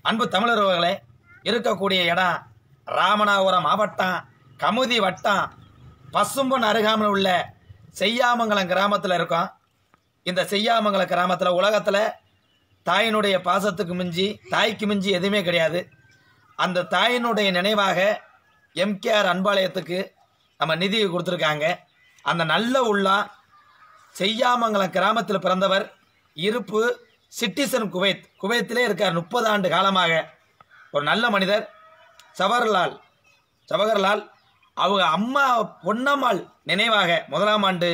அன்பு தமிழர்களே இருக்கக்கூடிய இடம் ராமநாதபுரம் மாவட்டம் கமுதி வட்டம் பசும்பொன் அருகாமையில் உள்ள செய்யாமங்கலம் கிராமத்தில் இருக்கோம் இந்த செய்யாமங்கலம் கிராமத்தில் உலகத்தில் தாயினுடைய பாசத்துக்கு மிஞ்சி தாய்க்கு மிஞ்சி எதுவுமே கிடையாது அந்த தாயினுடைய நினைவாக எம்கேஆர் அன்பாலயத்துக்கு நம்ம நிதி கொடுத்துருக்காங்க அந்த நல்ல உள்ளம் செய்யாமங்கலம் கிராமத்தில் பிறந்தவர் இருப்பு சிட்டிசன் குவைத் குவைத்திலே இருக்கார் முப்பது ஆண்டு காலமாக ஒரு நல்ல மனிதர் ஜவஹர்லால் ஜவஹர்லால் அவங்க அம்மா பொன்னம்மாள் நினைவாக முதலாம் ஆண்டு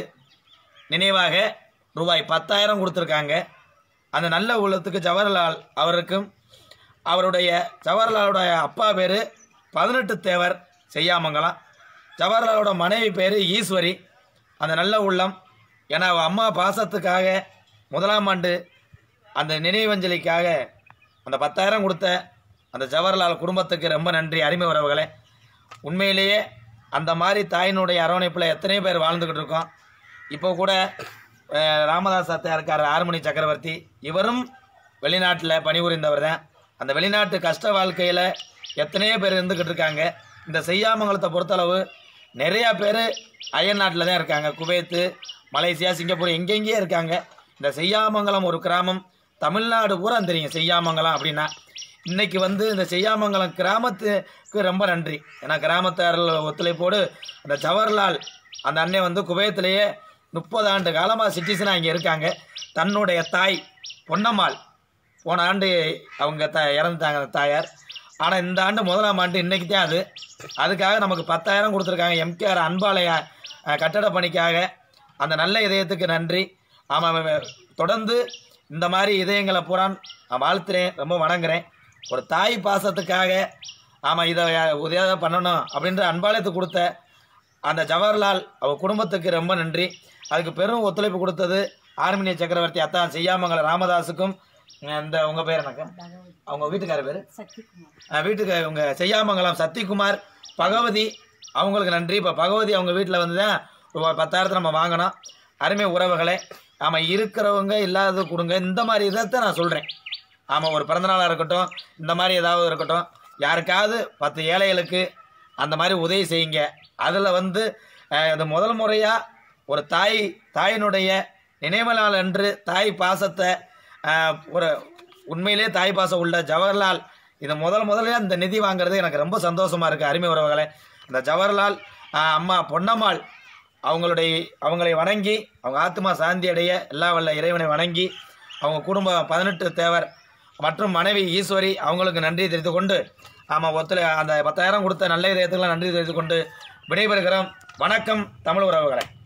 நினைவாக ரூபாய் பத்தாயிரம் கொடுத்துருக்காங்க அந்த நல்ல உள்ளத்துக்கு ஜவஹர்லால் அவருக்கும் அவருடைய ஜவஹர்லாலுடைய அப்பா பேர் பதினெட்டு தேவர் செய்யாமங்கலம் ஜவஹர்லாலோட மனைவி பேர் ஈஸ்வரி அந்த நல்ல உள்ளம் ஏன்னா அவ அம்மா பாசத்துக்காக முதலாம் ஆண்டு அந்த நினைவஞ்சலிக்காக அந்த பத்தாயிரம் கொடுத்த அந்த ஜவஹர்லால் குடும்பத்துக்கு ரொம்ப நன்றி அருமை உறவுகளே உண்மையிலேயே அந்த மாதிரி தாயினுடைய அரவணைப்பில் எத்தனையோ பேர் வாழ்ந்துக்கிட்டு இருக்கோம் இப்போ கூட அஹ், ராமதாஸ் அத்தையா இருக்கார் ஆறுமணி சக்கரவர்த்தி இவரும் வெளிநாட்டில் பணிபுரிந்தவர் தான் அந்த வெளிநாட்டு கஷ்ட வாழ்க்கையில் எத்தனையோ பேர் இருந்துக்கிட்டு இருக்காங்க இந்த செய்யாமங்கலத்தை பொறுத்தளவு நிறையா பேர் அயல் நாட்டில் தான் இருக்காங்க குவைத்து மலேசியா சிங்கப்பூர் எங்கெங்கேயே இருக்காங்க இந்த செய்யாமங்கலம் ஒரு கிராமம் தமிழ்நாடு பூரா தெரியும் செய்யாமங்கலம் அப்படின்னா இன்னைக்கு வந்து இந்த செய்யாமங்கலம் கிராமத்துக்கு ரொம்ப நன்றி ஏன்னா கிராமத்தாரில் ஒத்துழைப்போடு அந்த ஜவஹர்லால் அந்த அண்ணன் வந்து குவைத்திலேயே முப்பது ஆண்டு காலமாக சிட்டிசனாக இங்கே இருக்காங்க தன்னுடைய தாய் பொன்னம்மாள் போன ஆண்டு அவங்க த இறந்துட்டாங்க அந்த தாயார் ஆனால் இந்த ஆண்டு முதலாம் ஆண்டு இன்னைக்கு தான் அது அதுக்காக நமக்கு பத்தாயிரம் கொடுத்துருக்காங்க எம்கேஆர் அன்பாலய அஹ், கட்டட பணிக்காக அந்த நல்ல இதயத்துக்கு நன்றி ஆமாம் தொடர்ந்து இந்த மாதிரி இதயங்களை பூரா நான் வாழ்த்துறேன் ரொம்ப வணங்குறேன் ஒரு தாய் பாசத்துக்காக ஆமாம் இதை உதவியாக பண்ணணும் அப்படின்ற அன்பாலயத்துக்கு கொடுத்த அந்த ஜவஹர்லால் அவ குடும்பத்துக்கு ரொம்ப நன்றி அதுக்கு பெரும் ஒத்துழைப்பு கொடுத்தது ஆர்மினிய சக்கரவர்த்தி அத்தான் செய்யாமங்கல ராமதாஸுக்கும் இந்த உங்கள் பேர் என்னக்கா அவங்க வீட்டுக்கார பேர் சக்திகுமார் வீட்டுக்கு உங்க செய்யாமங்கலம் சத்திக்குமார் பகவதி அவங்களுக்கு நன்றி இப்போ பகவதி அவங்க வீட்டில் வந்து தான் ரூபாய் பத்தாயிரத்தை நம்ம வாங்கினோம் அருமை உறவுகளே ஆமாம் இருக்கிறவங்க இல்லாதது கொடுங்க இந்த மாதிரி இதைத்தான் நான் சொல்கிறேன் ஆமாம் ஒரு பிறந்தநாளாக இருக்கட்டும் இந்த மாதிரி ஏதாவது இருக்கட்டும் யாருக்காவது பத்து ஏழைகளுக்கு அந்த மாதிரி உதவி செய்யுங்க அதில் வந்து அஹ், இது முதல் முறையாக ஒரு தாய் தாயினுடைய நினைவு நாள் அன்று தாய் பாசத்தை அஹ், ஒரு உண்மையிலே தாய் பாசம் உள்ள ஜவஹர்லால் இது முதல் முதல்ல இந்த நிதி வாங்குறது எனக்கு ரொம்ப சந்தோஷமா இருக்கு அருமை உறவுகளே இந்த ஜவஹர்லால் அஹ், அம்மா பொன்னம்மாள் அவங்களுடைய அவங்களை வணங்கி அவங்க ஆத்மா சாந்தி அடைய எல்லா வல்ல இறைவனை வணங்கி அவங்க குடும்பம் பதினெட்டு தேவர் மற்றும் மனைவி ஈஸ்வரி அவங்களுக்கு நன்றி தெரிவித்துக் கொண்டு ஆமாம் ஒத்துல அந்த பத்தாயிரம் கொடுத்த நல்ல இதயத்துக்கெல்லாம் நன்றி தெரிவித்துக் கொண்டு விடைபெறுகிறோம் வணக்கம் தமிழ் உறவுகளை